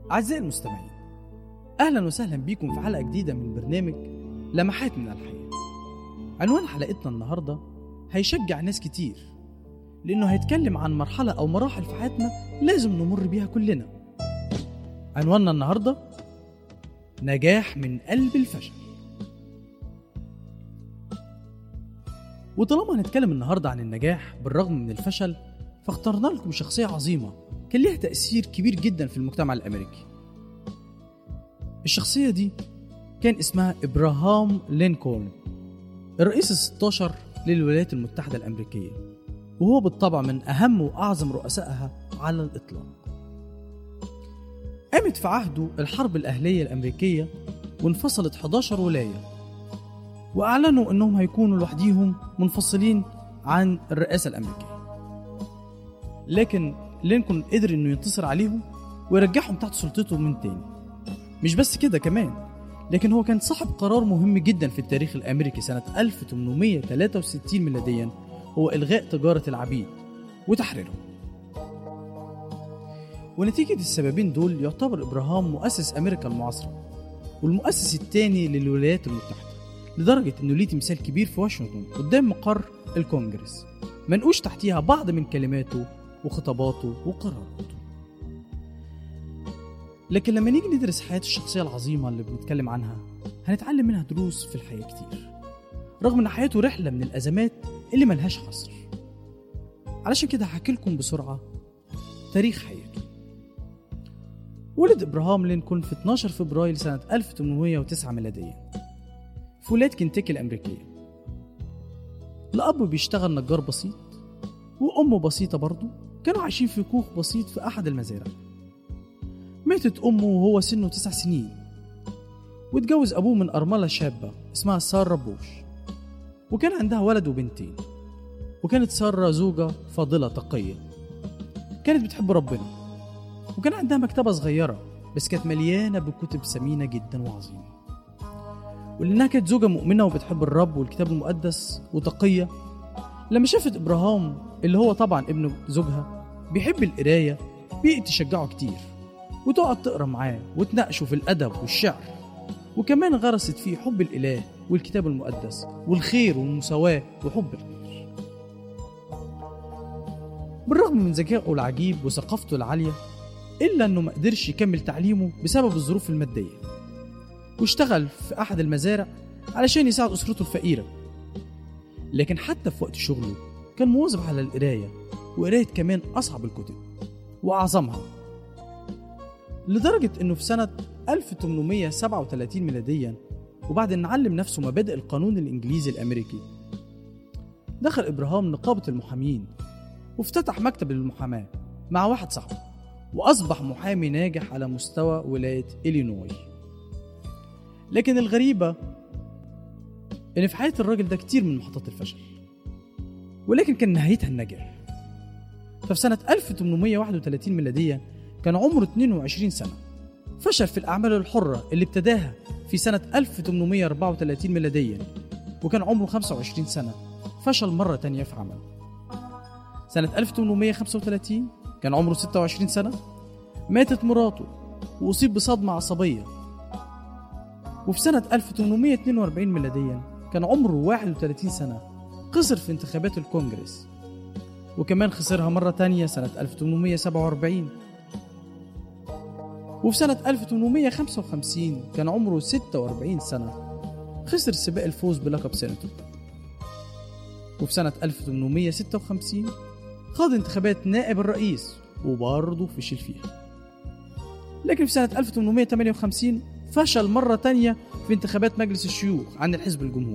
أعزائي المستمعين أهلا وسهلا بيكم في حلقة جديدة من برنامج لمحات من الحياة عنوان حلقتنا النهاردة هيشجع ناس كتير لأنه هيتكلم عن مرحلة أو مراحل في حياتنا لازم نمر بيها كلنا عنواننا النهاردة نجاح من قلب الفشل وطالما هنتكلم النهاردة عن النجاح بالرغم من الفشل فاخترنا لكم شخصية عظيمة كان ليها تأثير كبير جدا في المجتمع الأمريكي الشخصية دي كان اسمها إبراهام لينكولن الرئيس الستاشر للولايات المتحدة الأمريكية وهو بالطبع من أهم وأعظم رؤسائها على الإطلاق قامت في عهده الحرب الأهلية الأمريكية وانفصلت 11 ولاية وأعلنوا أنهم هيكونوا لوحديهم منفصلين عن الرئاسة الأمريكية لكن لينكولن قدر انه ينتصر عليهم ويرجعهم تحت سلطته من تاني مش بس كده كمان لكن هو كان صاحب قرار مهم جدا في التاريخ الامريكي سنة 1863 ميلاديا هو الغاء تجارة العبيد وتحريرهم ونتيجة السببين دول يعتبر إبراهام مؤسس أمريكا المعاصرة والمؤسس الثاني للولايات المتحدة لدرجة إنه ليه تمثال كبير في واشنطن قدام مقر الكونجرس منقوش تحتيها بعض من كلماته وخطاباته وقراراته لكن لما نيجي ندرس حياة الشخصية العظيمة اللي بنتكلم عنها هنتعلم منها دروس في الحياة كتير رغم ان حياته رحلة من الأزمات اللي ملهاش حصر علشان كده هحكي لكم بسرعة تاريخ حياته ولد إبراهام لينكولن في 12 فبراير سنة 1809 ميلاديا في ولاية كنتاكي الأمريكية الأب بيشتغل نجار بسيط وأمه بسيطة برضه كانوا عايشين في كوخ بسيط في أحد المزارع ماتت أمه وهو سنه تسع سنين واتجوز أبوه من أرملة شابة اسمها سارة بوش وكان عندها ولد وبنتين وكانت سارة زوجة فاضلة تقية كانت بتحب ربنا وكان عندها مكتبة صغيرة بس كانت مليانة بكتب ثمينة جدا وعظيمة ولأنها كانت زوجة مؤمنة وبتحب الرب والكتاب المقدس وتقية لما شافت إبراهام اللي هو طبعا ابن زوجها بيحب القراية بقت تشجعه كتير وتقعد تقرا معاه وتناقشه في الأدب والشعر وكمان غرست فيه حب الإله والكتاب المقدس والخير والمساواة وحب الغير بالرغم من ذكائه العجيب وثقافته العالية إلا أنه ما قدرش يكمل تعليمه بسبب الظروف المادية واشتغل في أحد المزارع علشان يساعد أسرته الفقيرة لكن حتى في وقت شغله كان مواظب على القراية وقراية كمان أصعب الكتب وأعظمها لدرجة إنه في سنة 1837 ميلاديا وبعد أن علم نفسه مبادئ القانون الإنجليزي الأمريكي دخل إبراهام نقابة المحامين وافتتح مكتب للمحاماة مع واحد صاحبه وأصبح محامي ناجح على مستوى ولاية إلينوي لكن الغريبة إن في حياة الراجل ده كتير من محطات الفشل ولكن كان نهايتها النجاح ففي سنة 1831 ميلاديا كان عمره 22 سنة فشل في الأعمال الحرة اللي ابتداها في سنة 1834 ميلاديا وكان عمره 25 سنة فشل مرة تانية في عمله سنة 1835 كان عمره 26 سنة ماتت مراته وأصيب بصدمة عصبية وفي سنة 1842 ميلاديا كان عمره 31 سنة خسر في انتخابات الكونجرس وكمان خسرها مرة تانية سنة 1847 وفي سنة 1855 كان عمره 46 سنة خسر سباق الفوز بلقب سيناتور وفي سنة 1856 خاض انتخابات نائب الرئيس وبرضه فشل فيها لكن في سنة 1858 فشل مرة تانية في انتخابات مجلس الشيوخ عن الحزب الجمهوري